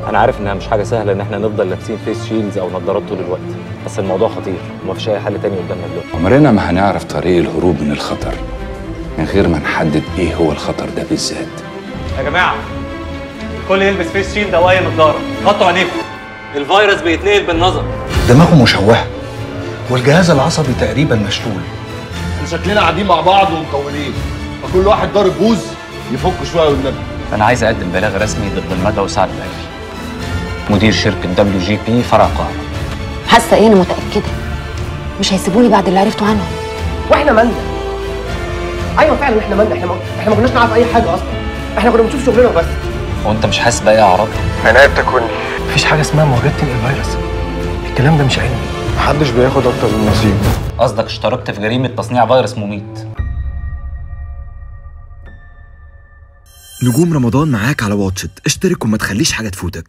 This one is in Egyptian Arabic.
انا عارف انها مش حاجه سهله ان احنا نفضل لابسين فيس شيلدز او نظارات طول الوقت بس الموضوع خطير ومفيش اي حل تاني قدامنا دلوقتي عمرنا ما هنعرف طريق الهروب من الخطر من غير ما نحدد ايه هو الخطر ده بالذات يا جماعه الكل يلبس فيس شيلد او اي نظاره غطوا عينيكم الفيروس بيتنقل بالنظر دماغه مشوهه والجهاز العصبي تقريبا مشلول احنا شكلنا قاعدين مع بعض ومطولين فكل واحد ضارب بوز يفك شويه والنبي انا عايز اقدم بلاغ رسمي ضد المدى وسعد الالفي مدير شركه دبليو جي بي فرع القاهره حاسه ايه انا متاكده مش هيسيبوني بعد اللي عرفته عنهم واحنا مالنا ايوه فعلا احنا مالنا احنا ما احنا ما كناش نعرف اي حاجه اصلا احنا كنا بنشوف شغلنا وبس هو انت مش حاسس باي اعراض عناية بتاكلني مفيش حاجه اسمها مواجهه الفيروس الكلام ده مش علمي محدش بياخد اكتر من نصيبه قصدك اشتركت في جريمه تصنيع فيروس مميت نجوم رمضان معاك على واتشت اشترك وما تخليش حاجة تفوتك